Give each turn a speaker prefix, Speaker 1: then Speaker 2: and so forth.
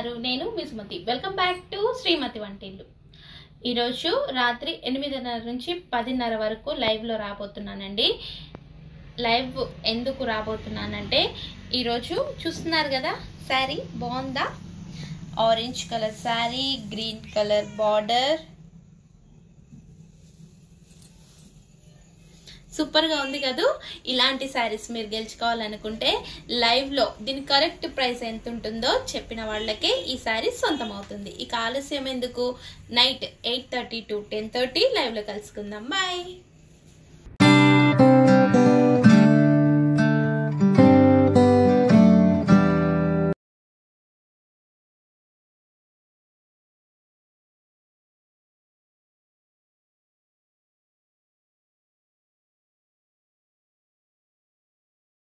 Speaker 1: ఉన్నారు నేను మీ Sumathi welcome back to Srimathi Vantillu ఈరోజు రాత్రి ఎనిమిదిన్నర నుంచి పదిన్నర వరకు లైవ్లో రాబోతున్నానండి లైవ్ ఎందుకు రాబోతున్నానంటే ఈరోజు చూస్తున్నారు కదా శారీ బాగుందా orange colour sari green colour border సూపర్గా ఉంది కదూ ఇలాంటి శారీస్ మీరు గెలుచుకోవాలనుకుంటే లైవ్లో దీని కరెక్ట్ ప్రైస్ ఎంత ఉంటుందో చెప్పిన వాళ్ళకే ఈ శారీ సొంతం అవుతుంది ఇక ఆలస్యం ఎందుకు night eight thirty to ten thirty లైవ్లో కలుసుకుందాం బాయ్